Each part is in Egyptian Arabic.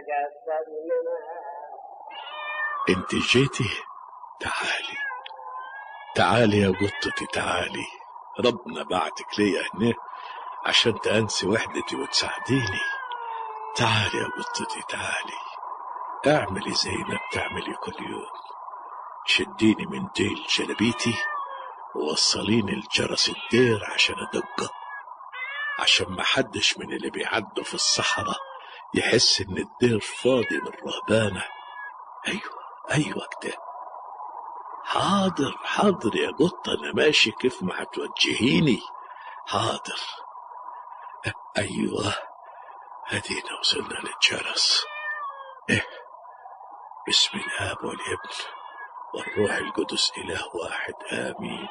انت جيتي تعالي تعالي يا قطتي تعالي ربنا بعتك ليا هنا عشان تأنسي وحدتي وتساعديني تعالي يا قطتي تعالي اعملي زي ما بتعملي كل يوم شديني من ديل جلبيتي ووصليني لجرس الدير عشان ادقه عشان ما حدش من اللي بيعدوا في الصحراء يحس ان الدير فاضي من رهبانه ايوه ايوه كده حاضر حاضر يا قطة أنا ماشي كيف ما هتوجهيني حاضر أ- أيوة هدينا وصلنا للجرس إيه بسم الآب والابن والروح القدس إله واحد آمين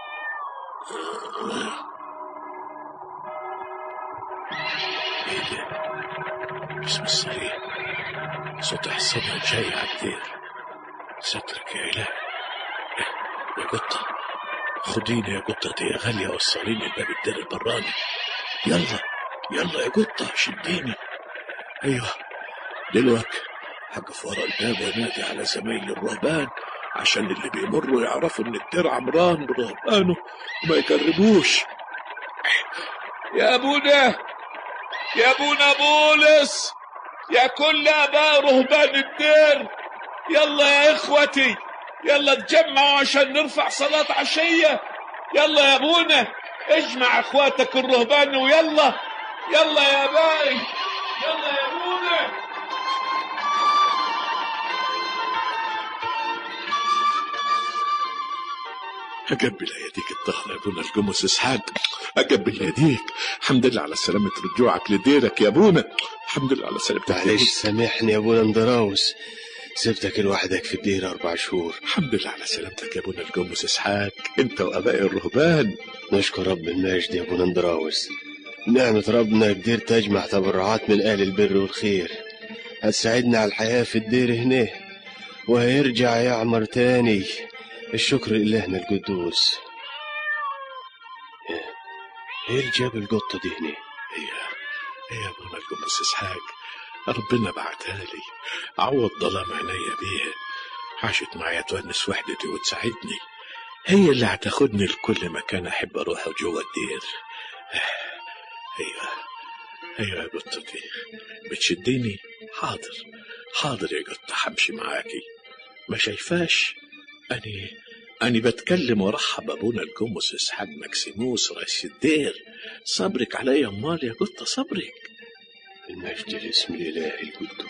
إيه ده اسم الصليب صوت حصانها جاي على الدير سترك يا إله يا قطة خديني يا قطتي يا غالية وصليني لباب الدير البراني يلا يلا يا قطة شديني أيوة دلوقتي هقف ورا الباب وانادي على زمايلي الرهبان عشان اللي بيمروا يعرفوا ان الدير عمران برهبانه وما يقربوش يا ابونا يا ابونا بولس يا كل اباء رهبان الدير يلا يا اخوتي يلا تجمعوا عشان نرفع صلاة عشية يلا يا ابونا اجمع اخواتك الرهبان ويلا يلا يا باي يلا يا ابونا أقبل يديك الطاهرة يا ابونا القمص إسحاق أقبل يديك الحمد لله على سلامة رجوعك لديرك يا ابونا الحمد لله على سلامتك يا معلش أبونا. سامحني يا ابونا اندراوس سبتك لوحدك في الدير اربع شهور الحمد لله على سلامتك يا ابونا القمص إسحاق أنت وأبائي الرهبان نشكر رب المجد يا ابونا اندراوس نعمة ربنا قدرت تجمع تبرعات من اهل البر والخير هتساعدنا على الحياة في الدير هنا وهيرجع يعمر تاني الشكر لإلهنا القدوس ايه اللي جاب القطة دي هنا هي هي يا ابونا القمص إسحاق ربنا بعتها لي عوض ظلام عينيا بيها عاشت معايا تونس وحدتي وتساعدني هي اللي هتاخدني لكل مكان أحب أروحه جوه الدير أيوة أيوة يا قطتي بتشديني حاضر حاضر يا قطة همشي معاكي ما شايفاش أني أني بتكلم وأرحب أبونا القمص إسحاق مكسيموس رئيس الدير صبرك عليا أمال يا قطة صبرك المجد لاسم الإله القدوس